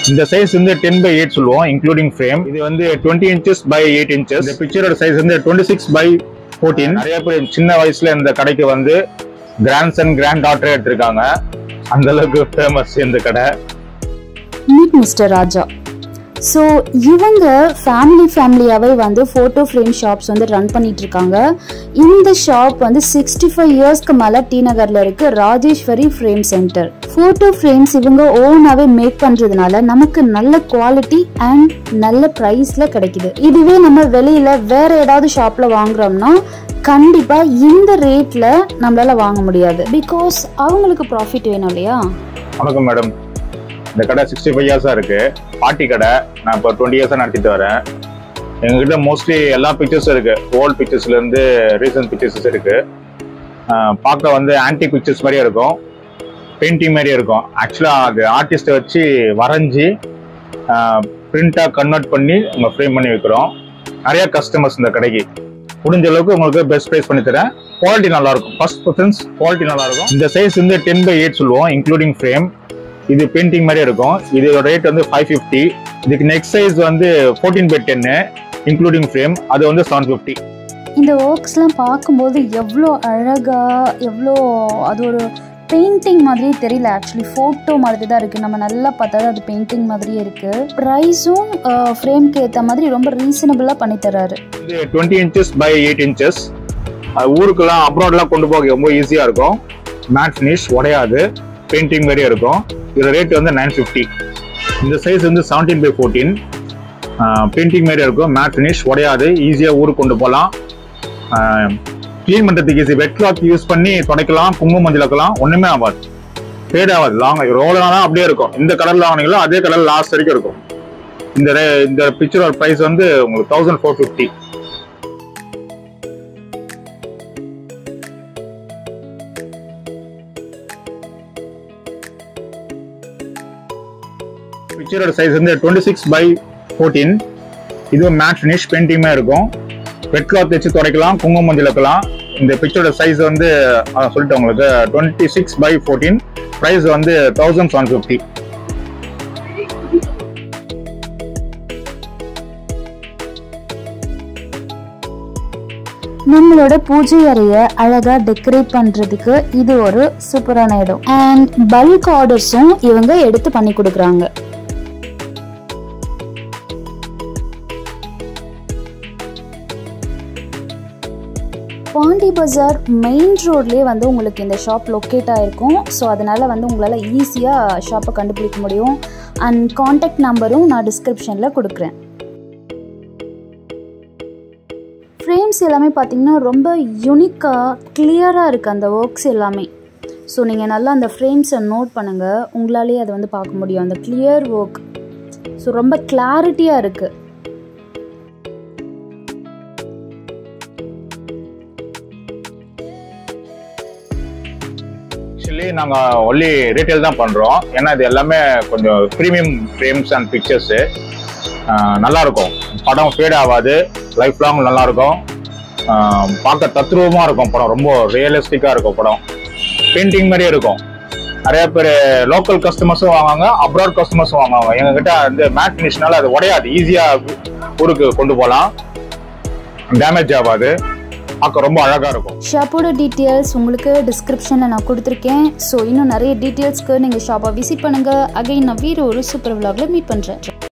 இந்த சைஸ் வந்து ten by eight சொல்லுவோம் இன்க்ளூடிங் ஃப்ரேம் இது வந்து twenty inches by eight inches இந்த பிக்சரோட சைஸ் வந்து டுவெண்ட்டி சிக்ஸ் பை ஃபோர்டீன் நிறைய பேர் சின்ன வயசுல இந்த கடைக்கு வந்து கிராண்ட் சன் கிராண்ட் டாட்டரே எடுத்திருக்காங்க அந்த அளவுக்கு ஃபேமஸ் இந்த கடை மீட் மிஸ்டர் ராஜா ஸோ இவங்க ஃபேமிலி ஃபேமிலியாகவே வந்து ஃபோட்டோ ஃப்ரேம் ஷாப்ஸ் வந்து ரன் பண்ணிட்டு இருக்காங்க இந்த ஷாப் வந்து சிக்ஸ்டி ஃபைவ் இயர்ஸ்க்கு மேலே டி நகரில் இருக்கு Rajeshwari frame centre photo frames இவங்க ஓனாகவே மேக் பண்ணுறதுனால நமக்கு நல்ல குவாலிட்டி அண்ட் நல்ல ப்ரைஸில் கிடைக்குது இதுவே நம்ம வெளியில் வேற ஏதாவது ஷாப்பில் வாங்குறோம்னா கண்டிப்பாக இந்த ரேட்டில் நம்மளால வாங்க முடியாது பிகாஸ் அவங்களுக்கு ப்ராஃபிட் வேணும் இல்லையா வணக்கம் மேடம் இந்த கடை சிக்ஸ்டி ஃபைவ் இயர்ஸாக இருக்கு பாட்டி கடை நான் இப்போ டுவெண்ட்டி இயர்ஸாக நடத்திட்டு வரேன் எங்ககிட்ட மோஸ்ட்லி எல்லா பிக்சர்ஸும் இருக்கு ஓல்ட் பிக்சர்ஸ்லேருந்து ரீசன்ட் பிக்சர்ஸ் இருக்கு ஆஹ் பார்க்க வந்து ஆன்டிக் பிக்சர்ஸ் மாதிரியே இருக்கும் பெயிண்டிங் மாதிரியே இருக்கும் ஆக்சுவலாக அது ஆர்டிஸ்ட்டை வச்சு வரைஞ்சி பிரிண்டாக கன்வெர்ட் பண்ணி நம்ம ஃப்ரேம் பண்ணி வைக்கிறோம் நிறைய கஸ்டமர்ஸ் இந்த கடைக்கு முடிஞ்ச அளவுக்கு உங்களுக்கு பெஸ்ட் ப்ரைஸ் பண்ணி தரேன் குவாலிட்டி நல்லா இருக்கும் ஃபர்ஸ்ட் ப்ரிஃபரன்ஸ் குவாலிட்டி நல்லா இருக்கும் இந்த சைஸ் வந்து டென் பை எயிட் சொல்லுவோம் இன்க்ளூடிங் ஃப்ரேம் இது பெயிண்டிங் மாதிரியே இருக்கும் இதோட ரேட் வந்து ஃபைவ் ஃபிஃப்டி இதுக்கு நெக்ஸ்ட் சைஸ் வந்து ஃபோர்டீன் பை டென்னு இன்க்ளூடிங் ஃப்ரேம் அது வந்து செவன் ஃபிஃப்டி இந்த ஒர்க்ஸ்லாம் பார்க்கும்போது எவ்வளோ அழகாக எவ்வளோ அது ஒரு பெயிண்டிங் மாதிரியே தெரியல ஆக்சுவலி ஃபோட்டோ மாதிரி தான் இருக்குது நம்ம நல்லா பார்த்தா அது பெயிண்டிங் மாதிரியே இருக்குது ப்ரைஸும் ஃப்ரேம்க்கு ஏற்ற மாதிரி ரொம்ப ரீசனபிளாக பண்ணி தராரு இது twenty inches by eight inches அது ஊருக்கெல்லாம் அப்ராட்லாம் கொண்டு போக ரொம்ப ஈஸியாக இருக்கும் மேட் ஃபினிஷ் உடையாது பெயிண்டிங் மாதிரியே இருக்கும் இதோட ரேட் வந்து நைன் ஃபிஃப்டி இந்த சைஸ் வந்து செவன்டீன் பை ஃபோர்டீன் பெயிண்டிங் மாதிரியே இருக்கும் மேட் ஃபினிஷ் உடையாது ஈஸியாக ஊருக்கு கொண்டு போகலாம் க்ளீன் பண்ணுறதுக்கு ஈஸி வெட் கிளாத் யூஸ் பண்ணி துடைக்கலாம் குங்குமம் மஞ்சள் வைக்கலாம் ஒன்றுமே ஆகாது ஃபேட் ஆகாது லாங் ரோலனா அப்படியே இருக்கும் இந்த கலரில் வாங்கினீங்களோ அதே கலர் லாஸ்ட் வரைக்கும் இருக்கும் இந்த ரே- இந்த பிக்சரோட ப்ரைஸ் வந்து உங்களுக்கு தௌசண்ட் ஃபோர் ஃபிஃப்டி பிக்சரோட சைஸ் வந்து டுவெண்ட்டி சிக்ஸ் பை ஃபோர்டீன் இதுவும் மேட் ஃபினிஷ் பெயிண்டிங்மே இருக்கும் ரெட் கிளாத் வச்சு துடைக்கலாம் குங்குமம் மஞ்சள் வைக்கலாம் இந்த பிக்சரோட சைஸ் வந்து அதான் சொல்லிட்டேன் உங்களுக்கு twenty six by fourteen price வந்து தௌசண்ட் செவன் ஃபிஃப்டி நம்மளோட பூஜை அறையை அழகாக டெக்கரேட் பண்ணுறதுக்கு இது ஒரு சூப்பரான இடம் அண்ட் பல்க் ஆர்டர்ஸும் இவங்க எடுத்து பண்ணி கொடுக்குறாங்க பாண்டி பஜார் மெயின் ரோட்லேயே வந்து உங்களுக்கு இந்த ஷாப் லொக்கேட் ஆகிருக்கும் ஸோ அதனால் வந்து உங்களால் ஈஸியாக ஷாப்பை கண்டுபிடிக்க முடியும் அண்ட் காண்டாக்ட் நம்பரும் நான் டிஸ்கிரிப்ஷனில் கொடுக்குறேன் ஃப்ரேம்ஸ் எல்லாமே பார்த்தீங்கன்னா ரொம்ப யூனிக்காக கிளியராக இருக்குது அந்த ஒர்க்ஸ் எல்லாமே ஸோ நீங்கள் நல்லா அந்த ஃப்ரேம்ஸை நோட் பண்ணுங்கள் உங்களாலேயே அதை வந்து பார்க்க முடியும் அந்த கிளியர் ஒர்க் ஸோ ரொம்ப கிளாரிட்டியாக இருக்குது ஆக்சுவலி நாங்கள் ஒன்லி ரீட்டைல் தான் பண்ணுறோம் ஏன்னா இது எல்லாமே கொஞ்சம் ப்ரீமியம் ஃப்ரேம்ஸ் அண்ட் பிக்சர்ஸு நல்லா இருக்கும் படம் ஃபேட் ஆகாது லைஃப் லாங் நல்லா இருக்கும் ஆஹ் பார்க்க தத்ரூபமாக இருக்கும் படம் ரொம்ப ரியலிஸ்டிக்காக இருக்கும் படம் பெயிண்டிங் மாதிரியே இருக்கும் நிறைய பேர் லோக்கல் கஸ்டமர்ஸும் வாங்குவாங்க அப்ராட் கஸ்டமர்ஸும் வாங்குவாங்க எங்ககிட்ட வந்து மேட் ஃபினிஷ்னால அது உடையாது ஈஸியாக ஊருக்கு கொண்டு போகலாம் டேமேஜ் ஆகாது பார்க்க ரொம்ப அழகாக இருக்கும் ஷாப்போட டீட்டெயில்ஸ் உங்களுக்கு டிஸ்கிரிப்ஷனில் நான் கொடுத்துருக்கேன் ஸோ இன்னும் நிறைய டீட்டெயில்ஸ்க்கு நீங்கள் ஷாப்பை விசிட் பண்ணுங்கள் அகைன் நான் வேறு ஒரு சூப்பர் விலாகில் மீட் பண்ணுறேன்